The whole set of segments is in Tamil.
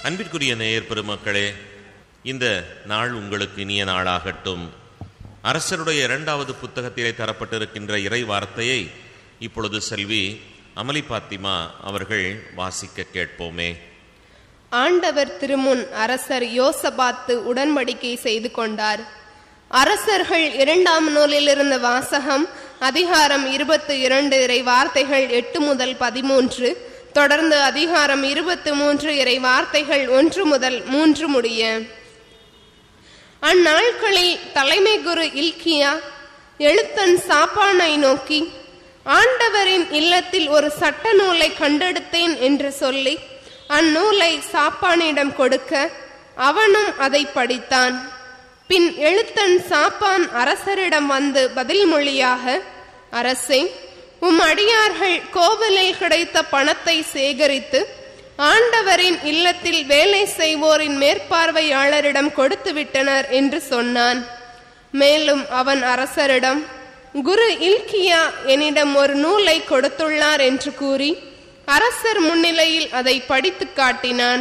அன்பிற்குரிய நேயர் பெருமக்களே இந்த நாள் உங்களுக்கு இனிய நாளாகட்டும் அரசருடைய இரண்டாவது புத்தகத்திலே தரப்பட்டிருக்கின்ற இறை வார்த்தையை இப்பொழுது செல்வி அமலி பாத்திமா அவர்கள் வாசிக்க கேட்போமே ஆண்டவர் திருமுன் அரசர் யோசபாத்து உடன்படிக்கை செய்து கொண்டார் அரசர்கள் இரண்டாம் நூலிலிருந்த வாசகம் அதிகாரம் இருபத்தி இரண்டு இறை வார்த்தைகள் எட்டு முதல் பதிமூன்று தொடர்ந்து அதிகாரம் இருபத்தி மூன்று இறை வார்த்தைகள் ஒன்று முதல் மூன்று முடிய அந்நாட்களில் தலைமை குரு இல்கியா எழுத்தன் சாப்பானை நோக்கி ஆண்டவரின் இல்லத்தில் ஒரு சட்ட நூலை கண்டெடுத்தேன் என்று சொல்லி அந்நூலை சாப்பானிடம் கொடுக்க அவனும் அதை படித்தான் பின் எழுத்தன் சாப்பான் அரசரிடம் வந்து பதில் மொழியாக அரசே உம் அடியார்கள் கோவிலில் கிடைத்த பணத்தை சேகரித்து ஆண்டவரின் இல்லத்தில் வேலை செய்வோரின் மேற்பார்வையாளரிடம் கொடுத்து விட்டனர் என்று சொன்னான் மேலும் அவன் அரசரிடம் குரு இல்கியா என்னிடம் ஒரு நூலை கொடுத்துள்ளார் என்று கூறி அரசர் முன்னிலையில் அதை படித்து காட்டினான்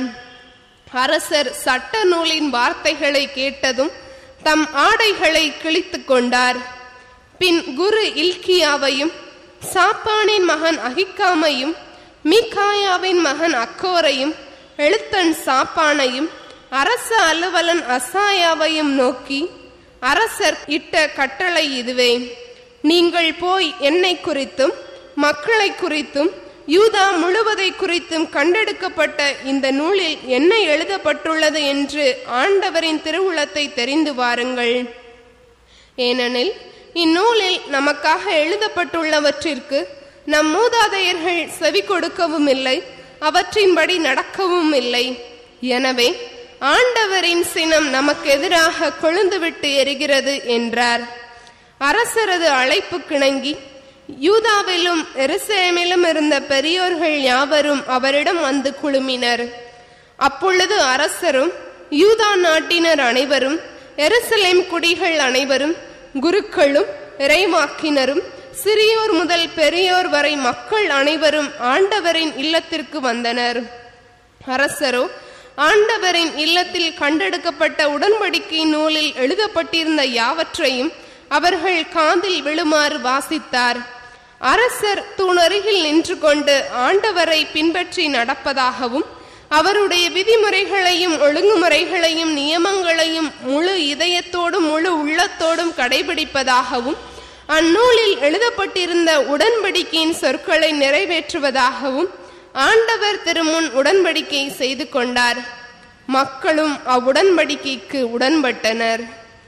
அரசர் சட்ட நூலின் வார்த்தைகளை கேட்டதும் தம் ஆடைகளை கிழித்து கொண்டார் பின் குரு இல்கியாவையும் சாப்பானின் மகன் அகிக்காமையும் மீகாயாவின் மகன் அக்கோரையும் எழுத்தன் சாப்பானையும் அரச அலுவலன் அசாயாவையும் நோக்கி அரசர் இட்ட கட்டளை இதுவே நீங்கள் போய் என்னை குறித்தும் மக்களை குறித்தும் யூதா முழுவதை குறித்தும் கண்டெடுக்கப்பட்ட இந்த நூலில் என்ன எழுதப்பட்டுள்ளது என்று ஆண்டவரின் திருவுளத்தை தெரிந்து வாருங்கள் ஏனெனில் இந்நூலில் நமக்காக எழுதப்பட்டுள்ளவற்றிற்கு நம் மூதாதையர்கள் செவி கொடுக்கவும் இல்லை அவற்றின்படி நடக்கவும் இல்லை எனவே ஆண்டவரின் சினம் நமக்கு எதிராக கொழுந்துவிட்டு எரிகிறது என்றார் அரசரது அழைப்பு கிணங்கி யூதாவிலும் எருசலேமிலும் இருந்த பெரியோர்கள் யாவரும் அவரிடம் வந்து குழுமினர் அப்பொழுது அரசரும் யூதா நாட்டினர் அனைவரும் எருசலேம் குடிகள் அனைவரும் குருக்களும் இறைவாக்கினரும் சிறியோர் முதல் பெரியோர் வரை மக்கள் அனைவரும் ஆண்டவரின் இல்லத்திற்கு வந்தனர் அரசரோ ஆண்டவரின் இல்லத்தில் கண்டெடுக்கப்பட்ட உடன்படிக்கை நூலில் எழுதப்பட்டிருந்த யாவற்றையும் அவர்கள் காதில் விழுமாறு வாசித்தார் அரசர் தூணருகில் நின்று கொண்டு ஆண்டவரை பின்பற்றி நடப்பதாகவும் அவருடைய விதிமுறைகளையும் ஒழுங்குமுறைகளையும் நியமங்களையும் முழு இதயத்தோடும் முழு உள்ளத்தோடும் கடைபிடிப்பதாகவும் அந்நூலில் எழுதப்பட்டிருந்த உடன்படிக்கையின் சொற்களை நிறைவேற்றுவதாகவும் ஆண்டவர் திருமுன் உடன்படிக்கை செய்து கொண்டார் மக்களும் அவ்வுடன்படிக்கைக்கு உடன்பட்டனர்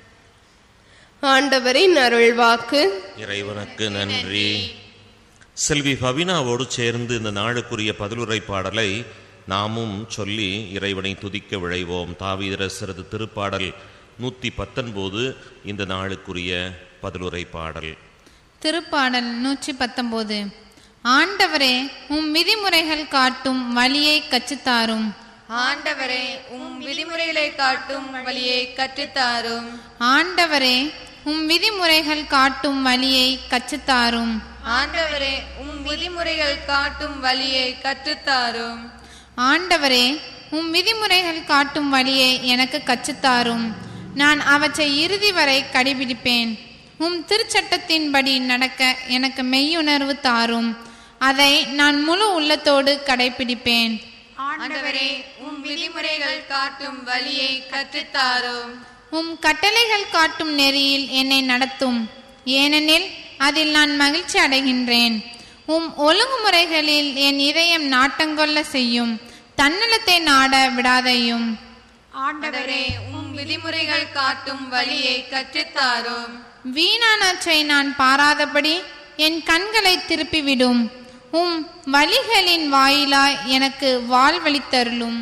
ஆண்டவரின் அருள்வாக்கு இறைவனுக்கு நன்றி செல்வி பவினாவோடு சேர்ந்து இந்த நாளுக்குரிய பதிலுரை பாடலை நாமும் சொல்லி இறைவனை துதிக்க விழைவோம் தாவீதரசரது திருப்பாடல் நூற்றி பத்தொன்பது இந்த நாளுக்குரிய பதிலுரை பாடல் திருப்பாடல் நூற்றி பத்தொன்பது ஆண்டவரே உம் விதிமுறைகள் காட்டும் வழியை கற்றுத்தாரும் ஆண்டவரே உம் விதிமுறைகளை காட்டும் வழியை கற்றுத்தாரும் ஆண்டவரே உம் விதிமுறைகள் காட்டும் வழியை கற்றுத்தாரும் ஆண்டவரே உம் விதிமுறைகள் காட்டும் வழியை கற்றுத்தாரும் ஆண்டவரே உம் விதிமுறைகள் காட்டும் வழியை எனக்கு கற்றுத்தாரும் நான் அவற்றை இறுதி வரை கடைபிடிப்பேன் உம் திருச்சட்டத்தின்படி நடக்க எனக்கு மெய்யுணர்வு தாரும் அதை நான் முழு உள்ளத்தோடு கடைபிடிப்பேன் ஆண்டவரே உம் விதிமுறைகள் காட்டும் வழியை கற்றுத்தாரும் உம் கட்டளைகள் காட்டும் நெறியில் என்னை நடத்தும் ஏனெனில் அதில் நான் மகிழ்ச்சி அடைகின்றேன் உம் ஒழுங்குமுறைகளில் என் இதயம் நாட்டங்கொள்ள செய்யும் தன்னலத்தை நாட விடாதையும் ஆண்டவரே உம் விதிமுறைகள் காட்டும் வழியை கற்றுத்தாரும் வீணானற்றை நான் பாராதபடி என் கண்களை திருப்பிவிடும் உம் வழிகளின் வாயிலாய் எனக்கு வாழ்வழித்தருளும்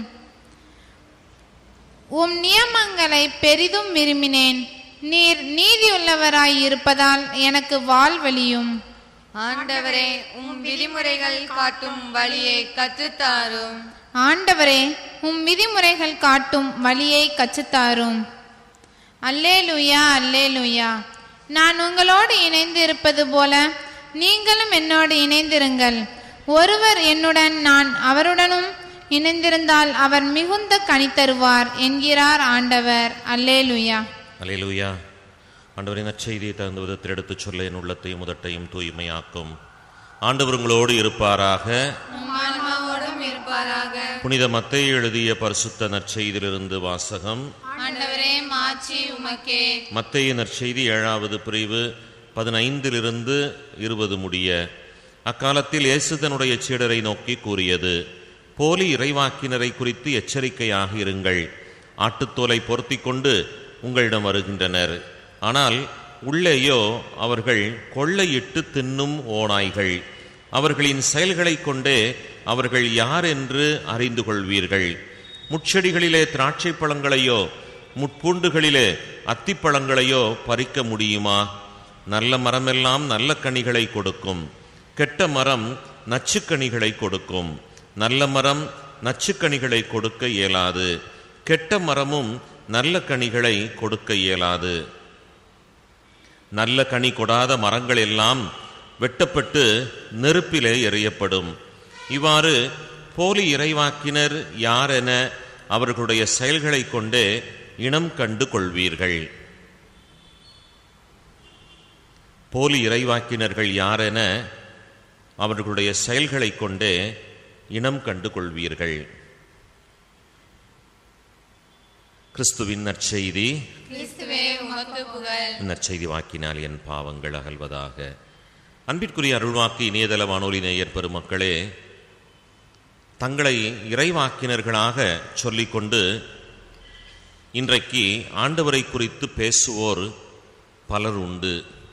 உம் நியமங்களை பெரிதும் விரும்பினேன் நீர் நீதியுள்ளவராய் இருப்பதால் எனக்கு வாழ்வழியும் ஆண்டவரே உம் விதிமுறைகள் காட்டும் வழியை கற்றுத்தாரும் ஆண்டவரே உம் விதிமுறைகள் காட்டும் வழியை கற்றுத்தாரும் அல்லேலூயா அல்லேலூயா நான் உங்களோடு இணைந்து இருப்பது போல நீங்களும் என்னோடு இணைந்திருங்கள் ஒருவர் என்னுடன் நான் அவருடனும் இணைந்திருந்தால் அவர் மிகுந்த கனி தருவார் என்கிறார் ஆண்டவர் அல்லேலுயா அலையலூயா ஆண்டவரின் நற்செய்தியை தகுந்த விதத்தில் எடுத்துச் சொல்ல என் உள்ளத்தையும் முதட்டையும் தூய்மையாக்கும் ஆண்டவர் உங்களோடு இருப்பாராக உம் ஆன்மாவோடும் இருப்பாராக புனித மத்தேயு எழுதிய பரிசுத்த நற்செய்தியிலிருந்து வாசகம் ஆண்டவரே மாட்சி உமக்கே மத்தேயு நற்செய்தி ஏழாவது பிரிவு பதினைந்திலிருந்து இருபது முடிய அக்காலத்தில் இயேசு தன்னுடைய சீடரை நோக்கி கூறியது போலி இறைவாக்கினரை குறித்து எச்சரிக்கையாக இருங்கள் ஆட்டுத்தோலை பொருத்தி கொண்டு உங்களிடம் வருகின்றனர் ஆனால் உள்ளேயோ அவர்கள் கொள்ளையிட்டு தின்னும் ஓநாய்கள் அவர்களின் செயல்களைக் கொண்டே அவர்கள் யார் என்று அறிந்து கொள்வீர்கள் முட்செடிகளிலே திராட்சை பழங்களையோ முட்பூண்டுகளிலே அத்திப்பழங்களையோ பறிக்க முடியுமா நல்ல மரமெல்லாம் நல்ல கனிகளை கொடுக்கும் கெட்ட மரம் நச்சுக்கனிகளை கொடுக்கும் நல்ல மரம் நச்சுக்கனிகளை கொடுக்க இயலாது கெட்ட மரமும் நல்ல கனிகளை கொடுக்க இயலாது நல்ல கனி கொடாத மரங்கள் எல்லாம் வெட்டப்பட்டு நெருப்பிலே எறியப்படும் இவ்வாறு போலி இறைவாக்கினர் யார் என அவர்களுடைய செயல்களைக் கொண்டே இனம் கண்டு கொள்வீர்கள் போலி இறைவாக்கினர்கள் யார் என அவர்களுடைய செயல்களைக் கொண்டே இனம் கண்டு கொள்வீர்கள் கிறிஸ்துவின் நற்செய்தி கிறிஸ்துவே உமக்கு புகழ் நற்செய்தி வாக்கினால் என் பாவங்கள் அகல்வதாக அன்பிற்குரிய அருள்வாக்கு இணையதள வானொலி நேயர் பெருமக்களே தங்களை இறைவாக்கினர்களாக சொல்லிக்கொண்டு இன்றைக்கு ஆண்டவரை குறித்து பேசுவோர் பலர் உண்டு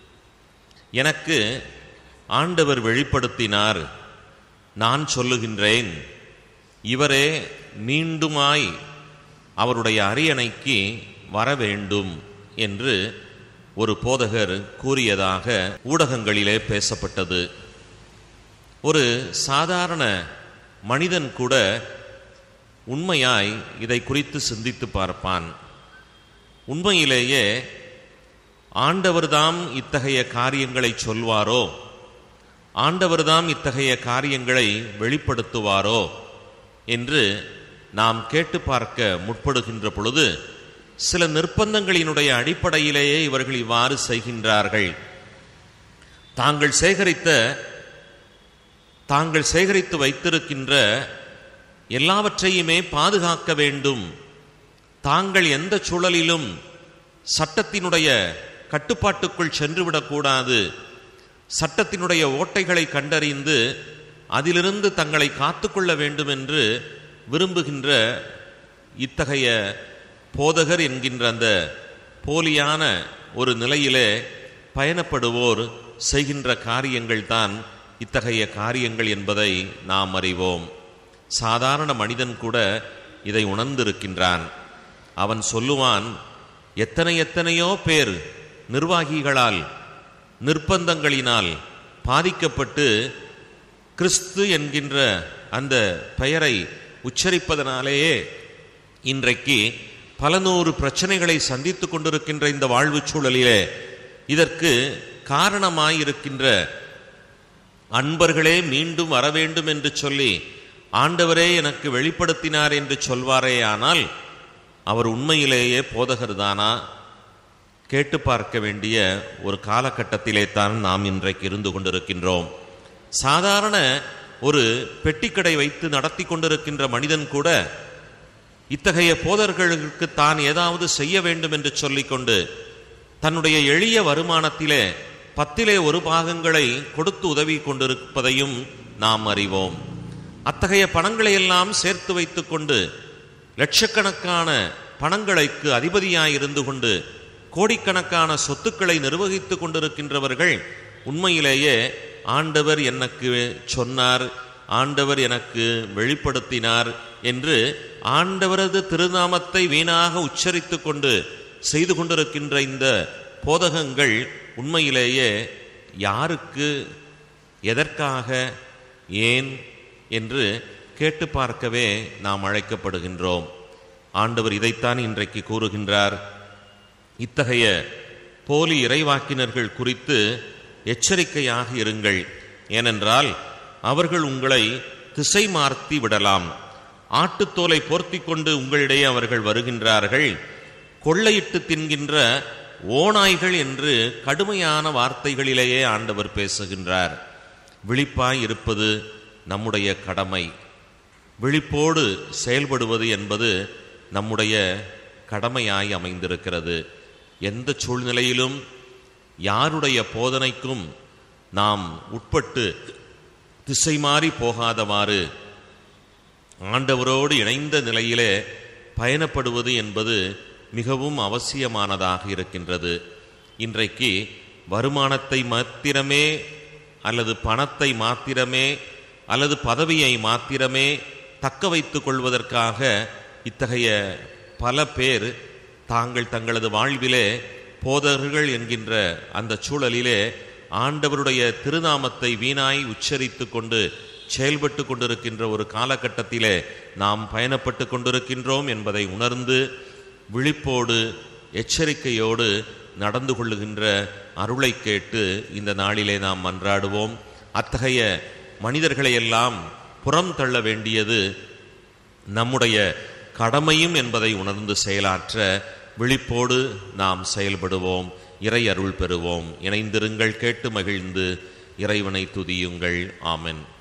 எனக்கு ஆண்டவர் வெளிப்படுத்தினார் நான் சொல்லுகின்றேன் இவரே மீண்டுமாய் அவருடைய அரியணைக்கு வர வேண்டும் என்று ஒரு போதகர் கூறியதாக ஊடகங்களிலே பேசப்பட்டது ஒரு சாதாரண மனிதன் கூட உண்மையாய் இதை குறித்து சிந்தித்து பார்ப்பான் உண்மையிலேயே ஆண்டவர்தாம் இத்தகைய காரியங்களை சொல்வாரோ ஆண்டவர்தாம் இத்தகைய காரியங்களை வெளிப்படுத்துவாரோ என்று நாம் கேட்டு பார்க்க முற்படுகின்ற பொழுது சில நிர்பந்தங்களினுடைய அடிப்படையிலேயே இவர்கள் இவ்வாறு செய்கின்றார்கள் தாங்கள் சேகரித்த தாங்கள் சேகரித்து வைத்திருக்கின்ற எல்லாவற்றையுமே பாதுகாக்க வேண்டும் தாங்கள் எந்த சூழலிலும் சட்டத்தினுடைய கட்டுப்பாட்டுக்குள் சென்றுவிடக்கூடாது சட்டத்தினுடைய ஓட்டைகளை கண்டறிந்து அதிலிருந்து தங்களை காத்துக்கொள்ள வேண்டும் என்று விரும்புகின்ற இத்தகைய போதகர் என்கின்ற அந்த போலியான ஒரு நிலையிலே பயணப்படுவோர் செய்கின்ற காரியங்கள் தான் இத்தகைய காரியங்கள் என்பதை நாம் அறிவோம் சாதாரண மனிதன் கூட இதை உணர்ந்திருக்கின்றான் அவன் சொல்லுவான் எத்தனை எத்தனையோ பேர் நிர்வாகிகளால் நிர்பந்தங்களினால் பாதிக்கப்பட்டு கிறிஸ்து என்கின்ற அந்த பெயரை உச்சரிப்பதனாலேயே இன்றைக்கு பல நூறு பிரச்சனைகளை சந்தித்து கொண்டிருக்கின்ற இந்த வாழ்வு சூழலிலே இதற்கு காரணமாயிருக்கின்ற அன்பர்களே மீண்டும் வர வேண்டும் என்று சொல்லி ஆண்டவரே எனக்கு வெளிப்படுத்தினார் என்று சொல்வாரேயானால் அவர் உண்மையிலேயே போதகர் தானா கேட்டு பார்க்க வேண்டிய ஒரு காலகட்டத்திலே தான் நாம் இன்றைக்கு இருந்து கொண்டிருக்கின்றோம் சாதாரண ஒரு பெட்டிக்கடை வைத்து நடத்தி கொண்டிருக்கின்ற மனிதன் கூட இத்தகைய போதர்களுக்கு தான் ஏதாவது செய்ய வேண்டும் என்று சொல்லிக்கொண்டு தன்னுடைய எளிய வருமானத்திலே பத்திலே ஒரு பாகங்களை கொடுத்து உதவி கொண்டிருப்பதையும் நாம் அறிவோம் அத்தகைய பணங்களை எல்லாம் சேர்த்து வைத்துக்கொண்டு லட்சக்கணக்கான பணங்களுக்கு அதிபதியாயிருந்து கொண்டு கோடிக்கணக்கான சொத்துக்களை நிர்வகித்துக் கொண்டிருக்கின்றவர்கள் உண்மையிலேயே ஆண்டவர் எனக்கு சொன்னார் ஆண்டவர் எனக்கு வெளிப்படுத்தினார் என்று ஆண்டவரது திருநாமத்தை வீணாக உச்சரித்து கொண்டு செய்து கொண்டிருக்கின்ற இந்த போதகங்கள் உண்மையிலேயே யாருக்கு எதற்காக ஏன் என்று கேட்டு பார்க்கவே நாம் அழைக்கப்படுகின்றோம் ஆண்டவர் இதைத்தான் இன்றைக்கு கூறுகின்றார் இத்தகைய போலி இறைவாக்கினர்கள் குறித்து எச்சரிக்கையாக இருங்கள் ஏனென்றால் அவர்கள் உங்களை திசை மார்த்தி விடலாம் ஆட்டுத்தோலை போர்த்தி கொண்டு உங்களிடையே அவர்கள் வருகின்றார்கள் கொள்ளையிட்டு தின்கின்ற ஓநாய்கள் என்று கடுமையான வார்த்தைகளிலேயே ஆண்டவர் பேசுகின்றார் விழிப்பாய் இருப்பது நம்முடைய கடமை விழிப்போடு செயல்படுவது என்பது நம்முடைய கடமையாய் அமைந்திருக்கிறது எந்த சூழ்நிலையிலும் யாருடைய போதனைக்கும் நாம் உட்பட்டு திசை மாறி போகாதவாறு ஆண்டவரோடு இணைந்த நிலையிலே பயணப்படுவது என்பது மிகவும் அவசியமானதாக இருக்கின்றது இன்றைக்கு வருமானத்தை மாத்திரமே அல்லது பணத்தை மாத்திரமே அல்லது பதவியை மாத்திரமே தக்க வைத்துக் கொள்வதற்காக இத்தகைய பல பேர் தாங்கள் தங்களது வாழ்விலே போதகர்கள் என்கின்ற அந்த சூழலிலே ஆண்டவருடைய திருநாமத்தை வீணாய் உச்சரித்து கொண்டு செயல்பட்டு கொண்டிருக்கின்ற ஒரு காலகட்டத்திலே நாம் பயணப்பட்டு கொண்டிருக்கின்றோம் என்பதை உணர்ந்து விழிப்போடு எச்சரிக்கையோடு நடந்து கொள்ளுகின்ற அருளை கேட்டு இந்த நாளிலே நாம் மன்றாடுவோம் அத்தகைய மனிதர்களையெல்லாம் புறம் தள்ள வேண்டியது நம்முடைய கடமையும் என்பதை உணர்ந்து செயலாற்ற விழிப்போடு நாம் செயல்படுவோம் இறை அருள் பெறுவோம் இணைந்திருங்கள் கேட்டு மகிழ்ந்து இறைவனை துதியுங்கள் ஆமென்